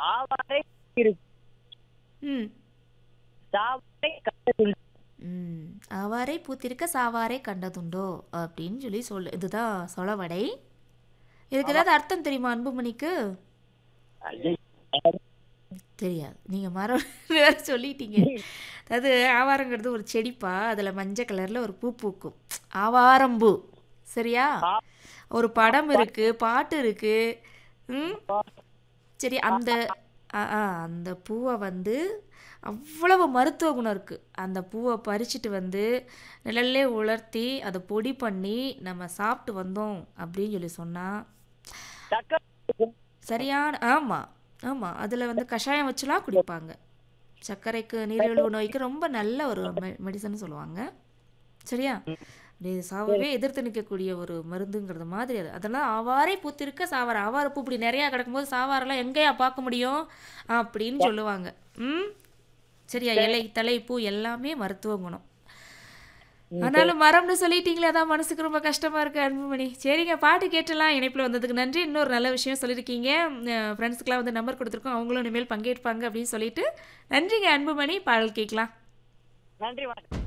ஆவாரை இருக்கு ம் சாவாரை கண்டதுண்டு ம் ஆவாரை பூத்திருக்க சாவாரை கண்டதுண்டோ அப்படின்னு சொல்லி சொல்லு இதுதான் சொலவடை இதுக்கு ஏதாவது அர்த்தம் தெரியுமா அன்புமணிக்கு ஐயை, தெரியாது நீங்கள் மரம் வேற சொல்லிட்டீங்க அதாவது ஆவாரங்கிறது ஒரு செடிப்பா அதில் மஞ்சள் கலரில் ஒரு பூ பூக்கும் ஆவாரம்பூ சரியா ஒரு படம் இருக்கு பாட்டு இருக்கு ம் சரி அந்த ஆ ஆ, அந்த பூவை வந்து அவ்வளவு மருத்துவ குணம் இருக்குது அந்த பூவை பறிச்சுட்டு வந்து நிழல்லே உலர்த்தி அதை பொடி பண்ணி நம்ம சாப்பிட்டு வந்தோம் அப்படின்னு சொல்லி சொன்னால் சக்கரை இருக்கும். சரியான ஆமாம் ஆமாம் அதில் வந்து கஷாயம் வச்சுலாம் குடிப்பாங்க சர்க்கரைக்கு நீரிழிவு நோய்க்கு ரொம்ப நல்ல ஒரு மெடிசன் சொல்லுவாங்க சரியா இது சாவவே எதிர்த்து நிற்கக்கூடிய ஒரு மருந்துங்கிறது மாதிரி அது அதெல்லாம் ஆவாரை பூத்திருக்க சாவாரை ஆவாரை பூ இப்படி நிறையா கிடக்கும்போது சாவாரெல்லாம் எங்கேயா பார்க்க முடியும் அப்படின்னு சொல்லுவாங்க ம் சரியா இலை தலை பூ எல்லாமே மருத்துவ குணம் ஆனாலும் மரம்னு சொல்லிட்டீங்களே அதான் மனசுக்கு ரொம்ப கஷ்டமா இருக்கு அன்புமணி சரிங்க பாட்டு கேட்டலாம் இணைப்பில் வந்ததுக்கு நன்றி இன்னொரு நல்ல விஷயம் சொல்லியிருக்கீங்க ஃப்ரெண்ட்ஸுக்கெலாம் வந்து நம்பர் கொடுத்துருக்கோம் அவங்களும் இனிமேல் பங்கேற்பாங்க அப்படின்னு சொல்லிட்டு நன்றிங்க அன்புமணி பாடல் கேட்கலாம் நன்றி வணக்கம்